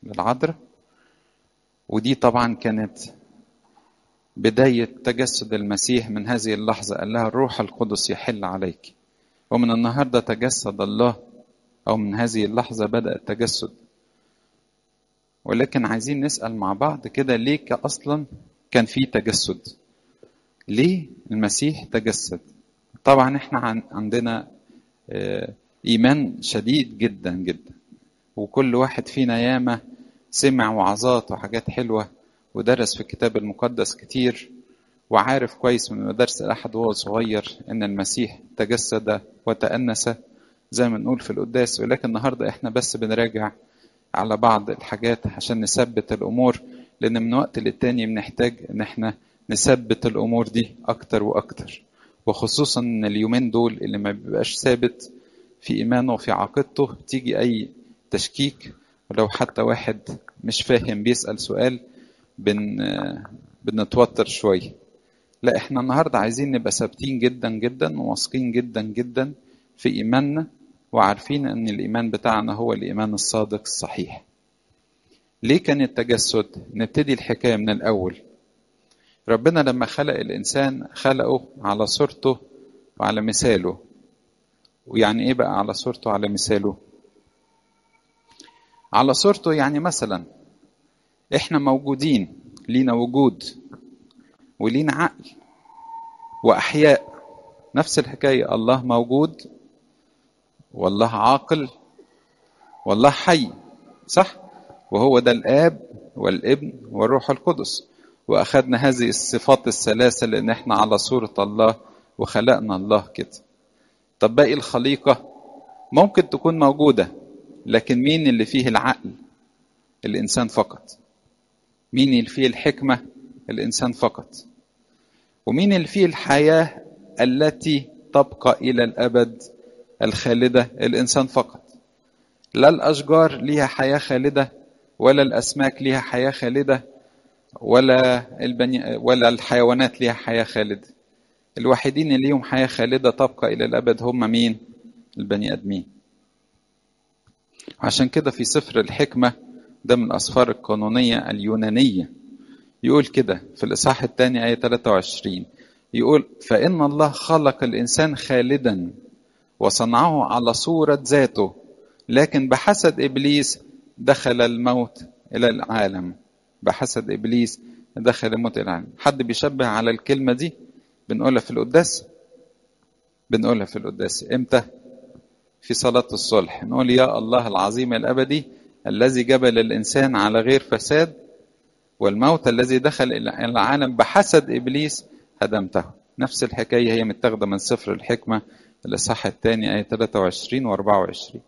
للعذراء ودي طبعا كانت بداية تجسد المسيح من هذه اللحظة قال لها الروح القدس يحل عليك ومن النهاردة تجسد الله أو من هذه اللحظة بدأ التجسد ولكن عايزين نسأل مع بعض كده ليه أصلا كان في تجسد ليه المسيح تجسد طبعا احنا عندنا إيمان شديد جدا جدا وكل واحد فينا ياما سمع وعظات وحاجات حلوة ودرس في الكتاب المقدس كتير وعارف كويس من مدارس الأحد وهو صغير إن المسيح تجسد وتأنس زي ما نقول في القداس ولكن النهاردة إحنا بس بنراجع على بعض الحاجات عشان نثبت الأمور لأن من وقت للتاني بنحتاج إن إحنا نثبت الأمور دي أكتر وأكتر وخصوصا إن اليومين دول اللي ما بيبقاش ثابت في إيمانه وفي عقيدته تيجي أي تشكيك ولو حتى واحد مش فاهم بيسأل سؤال بن بنتوتر شوية لا احنا النهاردة عايزين نبقى ثابتين جدا جدا وواثقين جدا جدا في إيماننا وعارفين أن الإيمان بتاعنا هو الإيمان الصادق الصحيح ليه كان التجسد نبتدي الحكاية من الأول ربنا لما خلق الإنسان خلقه على صورته وعلى مثاله ويعني إيه بقى على صورته وعلى مثاله على صورته يعني مثلا احنا موجودين لينا وجود ولينا عقل واحياء نفس الحكايه الله موجود والله عاقل والله حي صح وهو ده الاب والابن والروح القدس واخذنا هذه الصفات الثلاثه لان احنا على صوره الله وخلقنا الله كده طب باقي الخليقه ممكن تكون موجوده لكن مين اللي فيه العقل الانسان فقط مين اللي فيه الحكمه الانسان فقط ومين اللي فيه الحياه التي تبقى الى الابد الخالده الانسان فقط لا الاشجار ليها حياه خالده ولا الاسماك ليها حياه خالده ولا البني ولا الحيوانات ليها حياه خالده الوحيدين اللي ليهم حياه خالده تبقى الى الابد هم مين البني ادمين عشان كده في سفر الحكمة ده من الأسفار القانونية اليونانية يقول كده في الإصحاح الثاني آية 23 يقول فإن الله خلق الإنسان خالدا وصنعه على صورة ذاته لكن بحسد إبليس دخل الموت إلى العالم بحسد إبليس دخل الموت إلى العالم حد بيشبه على الكلمة دي بنقولها في القداس بنقولها في القداس إمتى في صلاة الصلح نقول يا الله العظيم الأبدي الذي جبل الإنسان على غير فساد والموت الذي دخل إلى العالم بحسد إبليس هدمته نفس الحكاية هي متاخدة من سفر الحكمة الإصحاح الثاني آية 23 و 24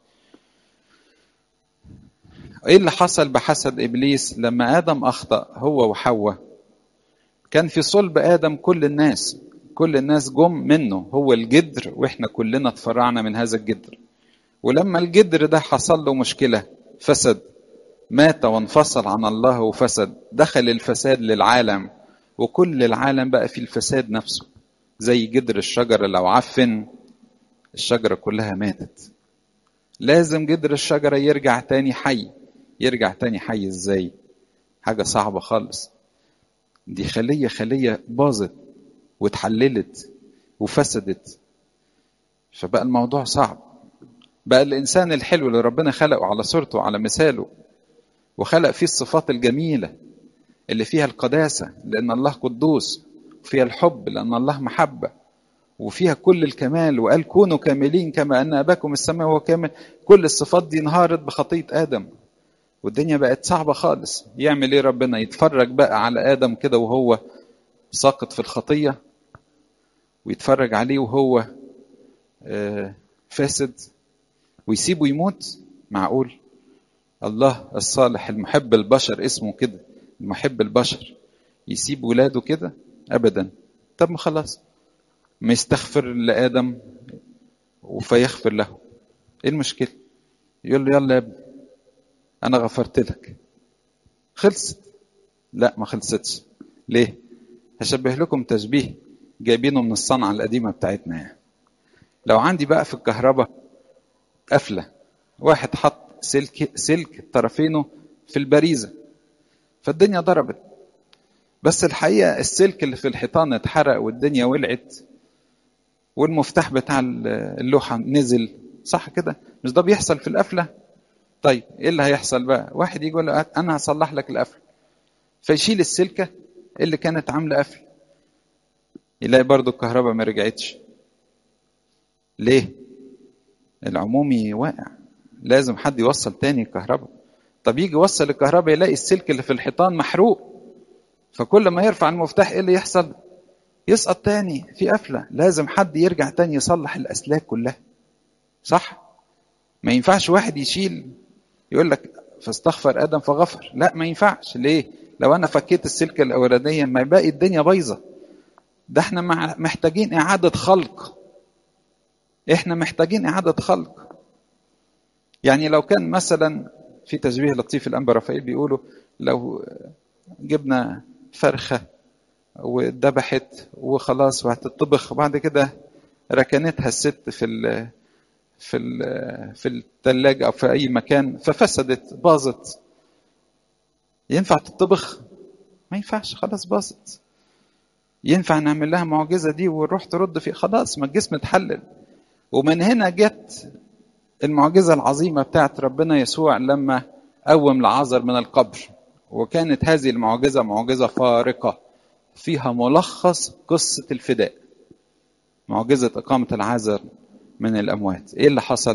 إيه اللي حصل بحسد إبليس لما آدم أخطأ هو وحواء كان في صلب آدم كل الناس كل الناس جم منه هو الجدر واحنا كلنا اتفرعنا من هذا الجدر ولما الجدر ده حصل له مشكله فسد مات وانفصل عن الله وفسد دخل الفساد للعالم وكل العالم بقى في الفساد نفسه زي جدر الشجره لو عفن الشجره كلها ماتت لازم جدر الشجره يرجع تاني حي يرجع تاني حي ازاي حاجه صعبه خالص دي خليه خليه باظت واتحللت وفسدت فبقى الموضوع صعب بقى الإنسان الحلو اللي ربنا خلقه على صورته وعلى مثاله وخلق فيه الصفات الجميلة اللي فيها القداسة لأن الله قدوس وفيها الحب لأن الله محبة وفيها كل الكمال وقال كونوا كاملين كما أن أباكم السماء هو كامل كل الصفات دي انهارت بخطية آدم والدنيا بقت صعبة خالص يعمل إيه ربنا يتفرج بقى على آدم كده وهو ساقط في الخطية ويتفرج عليه وهو فاسد ويسيبه يموت معقول الله الصالح المحب البشر اسمه كده المحب البشر يسيب ولاده كده ابدا طب ما خلاص ما يستغفر لادم فيغفر له ايه المشكله يقول له يلا يا ابني انا غفرت لك خلصت لا ما خلصتش ليه هشبه لكم تشبيه جايبينه من الصنعة القديمة بتاعتنا يعني. لو عندي بقى في الكهرباء قفلة واحد حط سلك سلك طرفينه في البريزه فالدنيا ضربت بس الحقيقه السلك اللي في الحيطان اتحرق والدنيا ولعت والمفتاح بتاع اللوحه نزل صح كده مش ده بيحصل في القفله طيب ايه اللي هيحصل بقى واحد يجي يقول له انا هصلح لك القفل فيشيل السلكه اللي كانت عامله قفل يلاقي برضو الكهرباء ما رجعتش ليه العمومي واقع لازم حد يوصل تاني الكهرباء طب يجي يوصل الكهرباء يلاقي السلك اللي في الحيطان محروق فكل ما يرفع المفتاح ايه اللي يحصل يسقط تاني في قفله لازم حد يرجع تاني يصلح الاسلاك كلها صح ما ينفعش واحد يشيل يقول لك فاستغفر ادم فغفر لا ما ينفعش ليه لو انا فكيت السلكه الاولانيه ما باقي الدنيا بايظه ده احنا محتاجين اعاده خلق احنا محتاجين اعاده خلق يعني لو كان مثلا في تشبيه لطيف الانبا رفائيل بيقولوا لو جبنا فرخه واتذبحت وخلاص وهتطبخ وبعد كده ركنتها الست في ال في ال في الثلاجه او في اي مكان ففسدت باظت ينفع تطبخ ما ينفعش خلاص باظت ينفع نعمل لها معجزه دي ونروح ترد في خلاص ما الجسم اتحلل ومن هنا جت المعجزه العظيمه بتاعت ربنا يسوع لما قوم لعازر من القبر وكانت هذه المعجزه معجزه فارقه فيها ملخص قصه الفداء معجزه اقامه العازر من الاموات ايه اللي حصل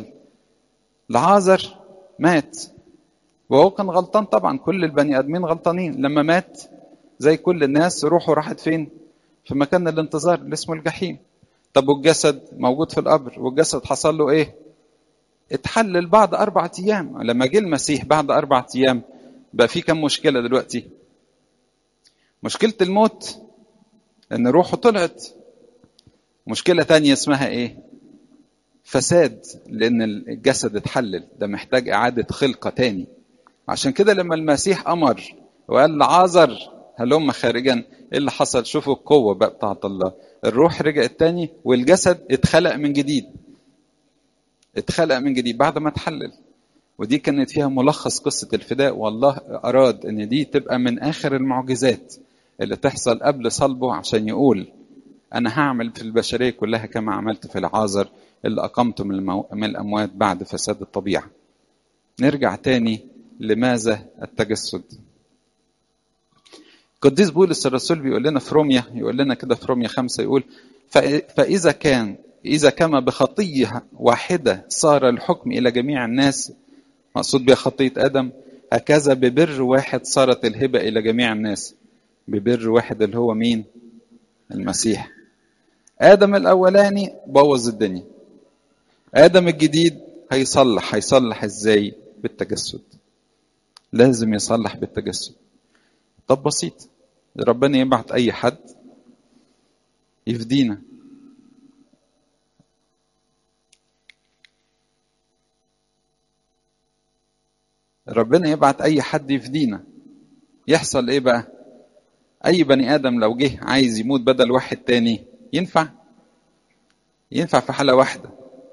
العازر مات وهو كان غلطان طبعا كل البني ادمين غلطانين لما مات زي كل الناس روحه راحت فين في مكان الانتظار اللي اسمه الجحيم طب والجسد موجود في القبر والجسد حصل له ايه اتحلل بعد أربعة أيام لما جه المسيح بعد أربعة أيام بقى في كم مشكلة دلوقتي مشكلة الموت إن روحه طلعت مشكلة تانية اسمها إيه فساد لأن الجسد اتحلل ده محتاج إعادة خلقة تاني عشان كده لما المسيح أمر وقال لعازر هلم خارجا ايه اللي حصل شوفوا القوه بقى بتاعت الله الروح رجعت تاني والجسد اتخلق من جديد اتخلق من جديد بعد ما اتحلل ودي كانت فيها ملخص قصة الفداء والله أراد أن دي تبقى من آخر المعجزات اللي تحصل قبل صلبه عشان يقول أنا هعمل في البشرية كلها كما عملت في العازر اللي أقمته من, المو... من الأموات بعد فساد الطبيعة نرجع تاني لماذا التجسد قديس بولس الرسول بيقول لنا في روميا يقول لنا كده في روميا خمسة يقول فإذا كان إذا كما بخطية واحدة صار الحكم إلى جميع الناس مقصود بها خطية آدم هكذا ببر واحد صارت الهبة إلى جميع الناس ببر واحد اللي هو مين المسيح آدم الأولاني بوظ الدنيا آدم الجديد هيصلح هيصلح إزاي بالتجسد لازم يصلح بالتجسد طب بسيط ربنا يبعت أي حد يفدينا ربنا يبعت اي حد يفدينا يحصل ايه بقى اي بني ادم لو جه عايز يموت بدل واحد تاني ينفع ينفع في حاله واحده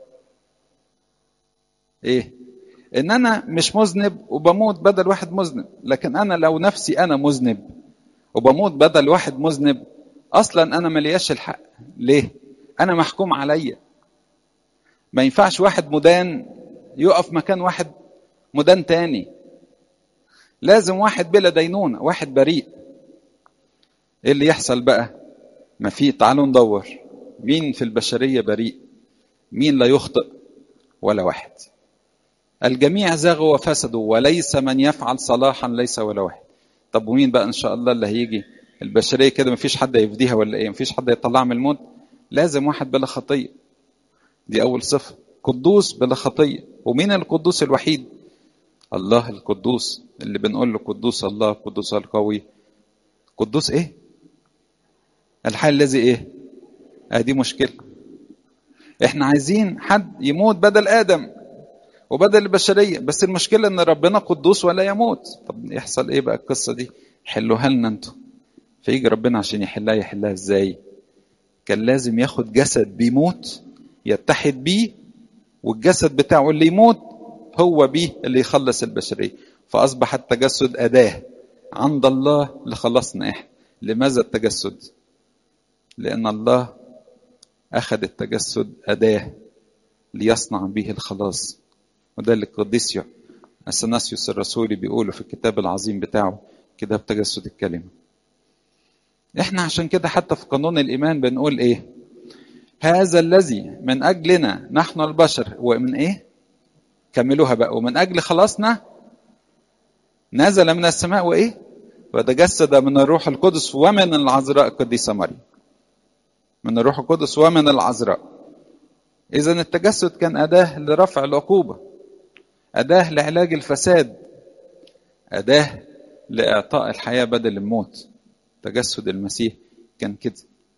ايه ان انا مش مذنب وبموت بدل واحد مذنب لكن انا لو نفسي انا مذنب وبموت بدل واحد مذنب اصلا انا ملياش الحق ليه انا محكوم عليا ما ينفعش واحد مدان يقف مكان واحد مدان تاني لازم واحد بلا دينونة واحد بريء ايه اللي يحصل بقى ما في تعالوا ندور مين في البشرية بريء مين لا يخطئ ولا واحد الجميع زاغوا وفسدوا وليس من يفعل صلاحا ليس ولا واحد طب ومين بقى ان شاء الله اللي هيجي البشرية كده ما فيش حد يفديها ولا ايه ما فيش حد يطلعها من الموت لازم واحد بلا خطية دي اول صفة قدوس بلا خطية ومين القدوس الوحيد الله القدوس اللي بنقول له قدوس الله قدوس القوي قدوس ايه الحي الذي ايه ادي مشكله احنا عايزين حد يموت بدل ادم وبدل البشريه بس المشكله ان ربنا قدوس ولا يموت طب يحصل ايه بقى القصه دي حلوها لنا انتوا فيجي ربنا عشان يحلها يحلها ازاي كان لازم ياخد جسد بيموت يتحد بيه والجسد بتاعه اللي يموت هو بيه اللي يخلص البشريه فأصبح التجسد أداة عند الله لخلصنا إحنا لماذا التجسد؟ لأن الله أخذ التجسد أداة ليصنع به الخلاص وده اللي القديس اثناسيوس الرسولي بيقوله في الكتاب العظيم بتاعه كتاب تجسد الكلمه احنا عشان كده حتى في قانون الايمان بنقول ايه هذا الذي من اجلنا نحن البشر ومن ايه كملوها بقى ومن اجل خلاصنا نزل من السماء وايه وتجسد من الروح القدس ومن العذراء القديسه مريم من الروح القدس ومن العذراء اذا التجسد كان اداه لرفع العقوبه اداه لعلاج الفساد اداه لاعطاء الحياه بدل الموت تجسد المسيح كان كده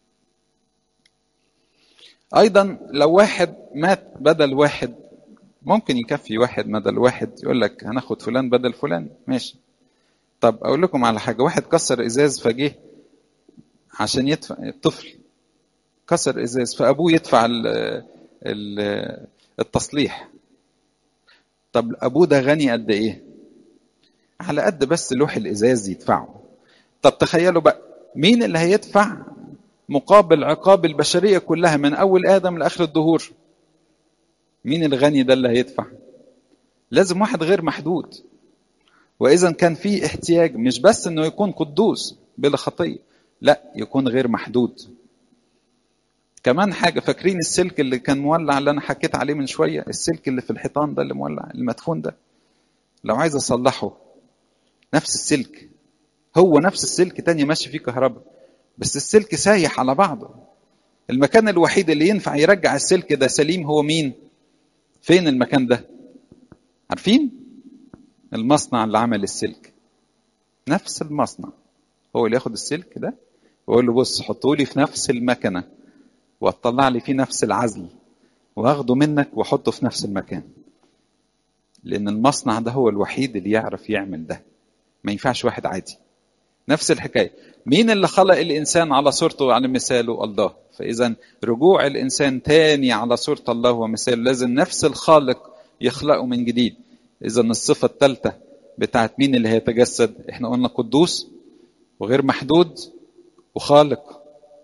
ايضا لو واحد مات بدل واحد ممكن يكفي واحد بدل واحد يقول لك هناخد فلان بدل فلان ماشي طب اقول لكم على حاجه واحد كسر ازاز فجه عشان يدفع الطفل كسر ازاز فابوه يدفع ال ال التصليح طب ابوه ده غني قد ايه على قد بس لوح الازاز يدفعه طب تخيلوا بقى مين اللي هيدفع مقابل عقاب البشريه كلها من اول ادم لاخر الدهور مين الغني ده اللي هيدفع لازم واحد غير محدود واذا كان في احتياج مش بس انه يكون قدوس بلا خطيه لا يكون غير محدود كمان حاجه فاكرين السلك اللي كان مولع اللي انا حكيت عليه من شويه السلك اللي في الحيطان ده اللي مولع المدفون ده لو عايز اصلحه نفس السلك هو نفس السلك تاني ماشي فيه كهرباء بس السلك سايح على بعضه المكان الوحيد اللي ينفع يرجع السلك ده سليم هو مين فين المكان ده عارفين المصنع اللي عمل السلك نفس المصنع هو اللي ياخد السلك ده ويقول له بص حطه لي في نفس المكنه وتطلع لي فيه نفس العزل واخده منك واحطه في نفس المكان لان المصنع ده هو الوحيد اللي يعرف يعمل ده ما ينفعش واحد عادي نفس الحكايه مين اللي خلق الانسان على صورته وعلى مثاله الله فاذا رجوع الانسان تاني على صوره الله ومثاله لازم نفس الخالق يخلقه من جديد اذا الصفه الثالثه بتاعت مين اللي هيتجسد احنا قلنا قدوس وغير محدود وخالق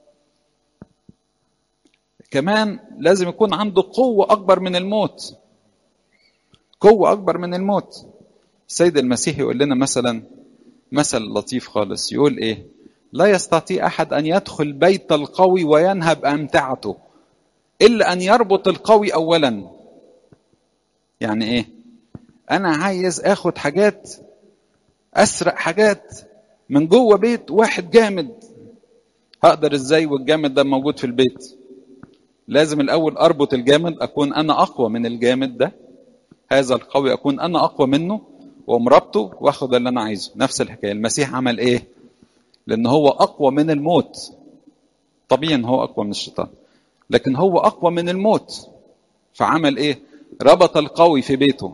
كمان لازم يكون عنده قوة أكبر من الموت قوة أكبر من الموت السيد المسيح يقول لنا مثلا مثل لطيف خالص يقول إيه لا يستطيع أحد أن يدخل بيت القوي وينهب أمتعته إلا أن يربط القوي أولا يعني إيه أنا عايز أخد حاجات أسرق حاجات من جوه بيت واحد جامد هقدر إزاي والجامد ده موجود في البيت لازم الاول اربط الجامد اكون انا اقوى من الجامد ده هذا القوي اكون انا اقوى منه ومربطه واخد اللي انا عايزه نفس الحكايه المسيح عمل ايه لان هو اقوى من الموت طبيعي ان هو اقوى من الشيطان لكن هو اقوى من الموت فعمل ايه ربط القوي في بيته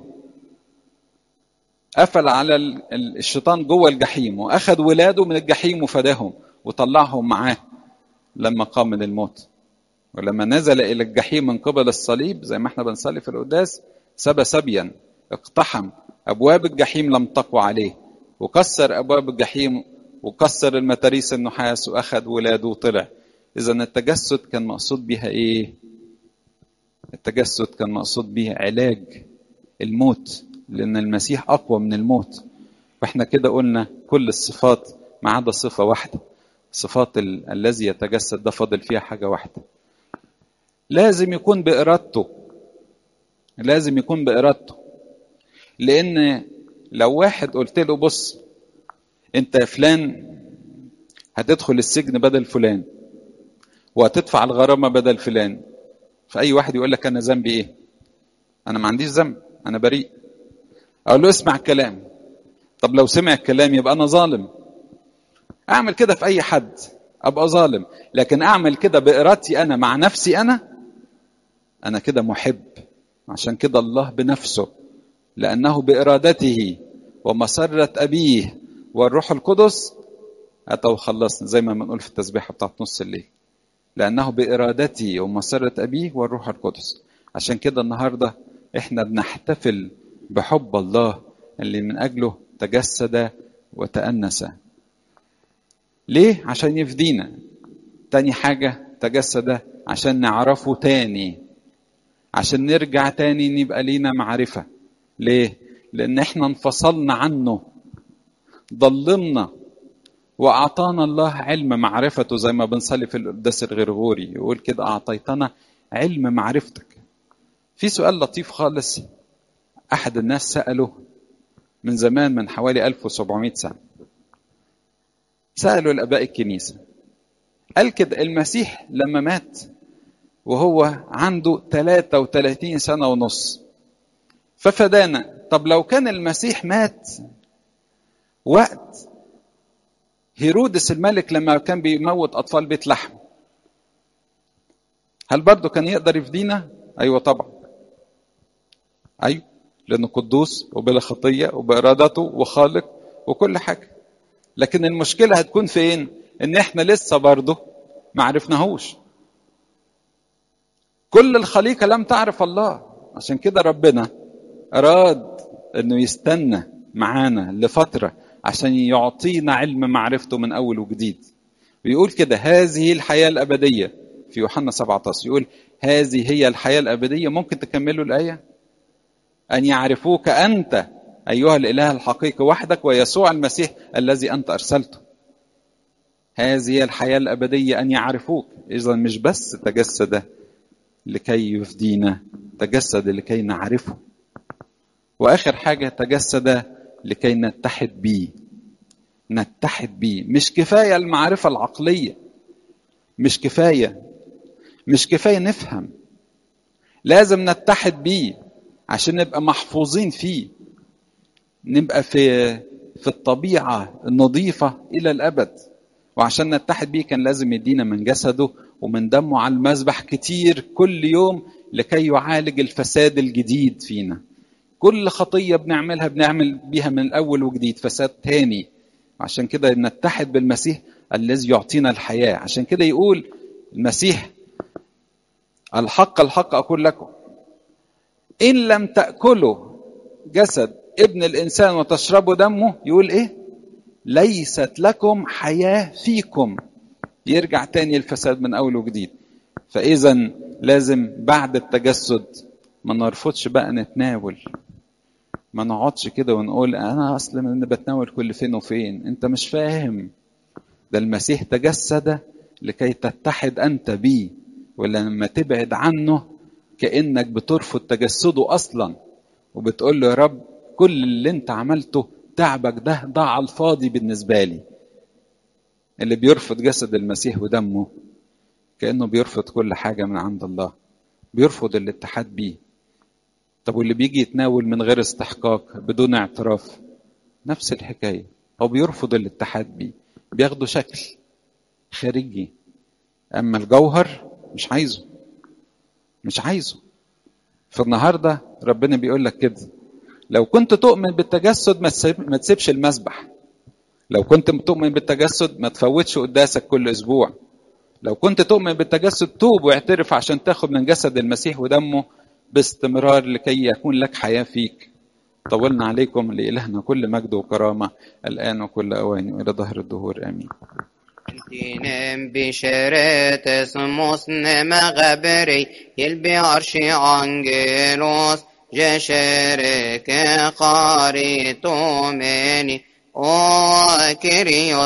قفل على الشيطان جوه الجحيم واخذ ولاده من الجحيم وفداهم وطلعهم معاه لما قام من الموت ولما نزل الى الجحيم من قبل الصليب زي ما احنا بنصلي في القداس سبى سبيا اقتحم ابواب الجحيم لم تقوى عليه وكسر ابواب الجحيم وكسر المتاريس النحاس واخذ ولاده وطلع اذا التجسد كان مقصود بها ايه التجسد كان مقصود بها علاج الموت لان المسيح اقوى من الموت واحنا كده قلنا كل الصفات ما عدا صفه واحده صفات الذي يتجسد ده فاضل فيها حاجه واحده لازم يكون بإرادته لازم يكون بإرادته لأن لو واحد قلت له بص أنت يا فلان هتدخل السجن بدل فلان وهتدفع الغرامة بدل فلان فأي واحد يقول لك أنا ذنبي إيه؟ أنا ما عنديش ذنب أنا بريء أقول له اسمع الكلام طب لو سمع الكلام يبقى أنا ظالم أعمل كده في أي حد أبقى ظالم لكن أعمل كده بإرادتي أنا مع نفسي أنا أنا كده محب عشان كده الله بنفسه لأنه بإرادته ومسرة أبيه والروح القدس أتى وخلصنا زي ما بنقول في التسبيحة بتاعت نص الليل لأنه بإرادته ومسرة أبيه والروح القدس عشان كده النهاردة إحنا بنحتفل بحب الله اللي من أجله تجسد وتأنس ليه؟ عشان يفدينا تاني حاجة تجسد عشان نعرفه تاني عشان نرجع تاني نبقى لينا معرفة ليه؟ لأن احنا انفصلنا عنه ضلمنا وأعطانا الله علم معرفته زي ما بنصلي في القداس الغرغوري يقول كده أعطيتنا علم معرفتك في سؤال لطيف خالص أحد الناس سأله من زمان من حوالي 1700 سنة سألوا الآباء الكنيسة قال كده المسيح لما مات وهو عنده 33 سنة ونص ففدانا طب لو كان المسيح مات وقت هيرودس الملك لما كان بيموت أطفال بيت لحم هل برضه كان يقدر يفدينا؟ أيوة طبعا أيوة لأنه قدوس وبلا خطية وبإرادته وخالق وكل حاجة لكن المشكلة هتكون فين؟ إن إحنا لسه برضه ما عرفناهوش كل الخليقة لم تعرف الله عشان كده ربنا أراد إنه يستنى معانا لفترة عشان يعطينا علم معرفته من أول وجديد ويقول كده هذه الحياة الأبدية في يوحنا 17 يقول هذه هي الحياة الأبدية ممكن تكملوا الآية أن يعرفوك أنت أيها الإله الحقيقي وحدك ويسوع المسيح الذي أنت أرسلته هذه هي الحياة الأبدية أن يعرفوك إذا مش بس تجسد لكي يفدينا تجسد لكي نعرفه وآخر حاجة تجسد لكي نتحد بيه نتحد بيه مش كفاية المعرفة العقلية مش كفاية مش كفاية نفهم لازم نتحد بيه عشان نبقى محفوظين فيه نبقى في في الطبيعة النظيفة إلى الأبد وعشان نتحد بيه كان لازم يدينا من جسده ومن دمه على المذبح كتير كل يوم لكي يعالج الفساد الجديد فينا كل خطية بنعملها بنعمل بيها من الأول وجديد فساد تاني عشان كده نتحد بالمسيح الذي يعطينا الحياة عشان كده يقول المسيح الحق الحق أقول لكم إن لم تأكلوا جسد ابن الإنسان وتشربوا دمه يقول إيه ليست لكم حياة فيكم يرجع تاني الفساد من أول وجديد فإذا لازم بعد التجسد ما نرفضش بقى نتناول ما نقعدش كده ونقول انا اصلا انا بتناول كل فين وفين انت مش فاهم ده المسيح تجسد لكي تتحد انت بيه ولما تبعد عنه كانك بترفض تجسده اصلا وبتقول له يا رب كل اللي انت عملته تعبك ده ضاع على الفاضي بالنسبه لي اللي بيرفض جسد المسيح ودمه كانه بيرفض كل حاجه من عند الله بيرفض الاتحاد بيه طب واللي بيجي يتناول من غير استحقاق بدون اعتراف نفس الحكايه هو بيرفض الاتحاد بيه بياخده شكل خارجي اما الجوهر مش عايزه مش عايزه فالنهارده ربنا بيقول لك كده لو كنت تؤمن بالتجسد ما تسيبش المسبح لو كنت تؤمن بالتجسد ما تفوتش قداسك كل اسبوع لو كنت تؤمن بالتجسد توب واعترف عشان تاخد من جسد المسيح ودمه باستمرار لكي يكون لك حياة فيك طولنا عليكم لإلهنا كل مجد وكرامة الآن وكل أوان وإلى ظهر الدهور آمين Dinem bişeret musne megabri yelbi arşi angelos jeşereke kari tomeni o kiriyo